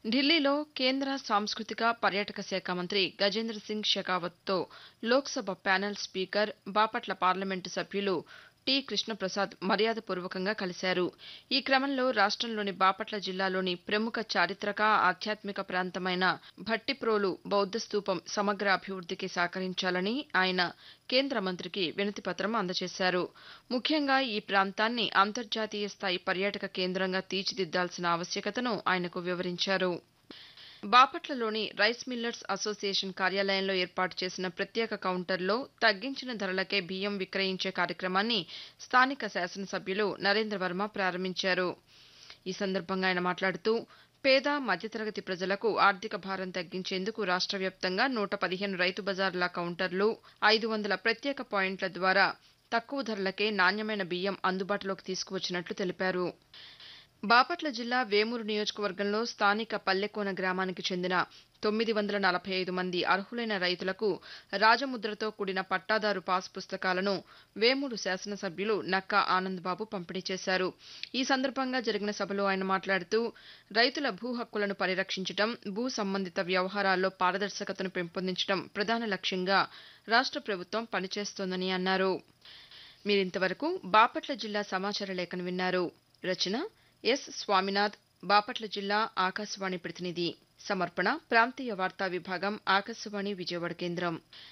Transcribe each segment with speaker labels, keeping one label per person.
Speaker 1: ఢిల్లీలో కేంద్ర సాంస్కృతిక పర్యాటక శాఖ మంత్రి గజేంద్ర సింగ్ షెకావత్తో Lok Sabha panel speaker Bapatla parliament సభ్యులు టి కృష్ణప్రసాద్ మర్యాదపూర్వకంగా కలిశారు ఈ క్రమంలో రాష్టంలోని బాపట్ల జిల్లాలోని ప్రముఖ చారిత్రక ఆధ్యాత్మిక ప్రాంతమైన భట్టిప్రోలు బౌద్ధ స్తూపం సమగ్ర అభివృద్దికి సహకరించాలని ఆయన కేంద్ర మంత్రికి వినతిపత్రం అందజేశారు ముఖ్యంగా ఈ ప్రాంతాన్ని అంతర్జాతీయ స్థాయి పర్యాటక కేంద్రంగా తీర్చిదిద్దాల్సిన ఆవశ్యకతను ఆయనకు వివరించారు బాపట్లలోని రైస్ మిల్లర్స్ అసోసియేషన్ కార్యాలయంలో ఏర్పాటు చేసిన ప్రత్యేక కౌంటర్లో తగ్గించిన ధరలకే బియ్యం విక్రయించే కార్యక్రమాన్ని స్థానిక శాసనసభ్యులు నరేంద్రవర్మ ప్రారంభించారు ఈ సందర్భంగా ఆయన మాట్లాడుతూ పేద మధ్యతరగతి ప్రజలకు ఆర్థిక భారం తగ్గించేందుకు రాష్ట్ర వ్యాప్తంగా నూట పదిహేను రైతు బజార్ల కౌంటర్లు ఐదు వందల ప్రత్యేక పాయింట్ల ద్వారా తక్కువ ధరలకే నాణ్యమైన బియ్యం అందుబాటులోకి తీసుకువచ్చినట్లు తెలిపారు బాపట్ల జిల్లా వేమూరు నియోజకవర్గంలో స్థానిక పల్లెకోన గ్రామానికి చెందిన తొమ్మిది వందల నలభై ఐదు మంది అర్హులైన రైతులకు రాజముద్రతో కూడిన పట్టాదారు పాస్ పుస్తకాలను వేమూరు శాసనసభ్యులు నక్కా ఆనందబాబు పంపిణీ చేశారు ఈ సందర్భంగా జరిగిన సభలో ఆయన మాట్లాడుతూ రైతుల భూ హక్కులను పరిరక్షించడం భూ సంబంధిత వ్యవహారాల్లో పారదర్శకతను పెంపొందించడం ప్రధాన లక్ష్యంగా రాష్ట్ర ప్రభుత్వం పనిచేస్తోందని అన్నారు మీరింతవరకు బాపట్ల జిల్లా సమాచార లేఖను విన్నారు రచన ఎస్ స్వామినాథ్ బాపట్ల జిల్లా ఆకాశవాణి ప్రతినిధి సమర్పణ ప్రాంతీయ వార్తా విభాగం ఆకాశవాణి విజయవాడ కేంద్రం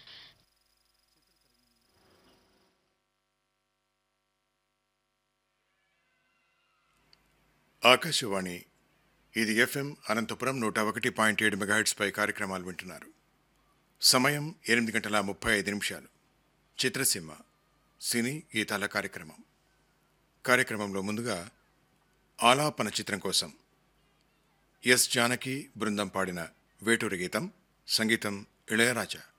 Speaker 2: ఆకాశవాణి ఇది ఎఫ్ఎం అనంతపురం నూట ఒకటి పాయింట్ ఏడు మెగాహెట్స్పై కార్యక్రమాలు వింటున్నారు సమయం ఎనిమిది గంటల ముప్పై ఐదు నిమిషాలు చిత్రసీమ సినీ గీతాల కార్యక్రమం కార్యక్రమంలో ముందుగా ఆలాపన చిత్రం కోసం ఎస్ జానకి బృందం పాడిన వేటూరి గీతం సంగీతం ఇళయరాజా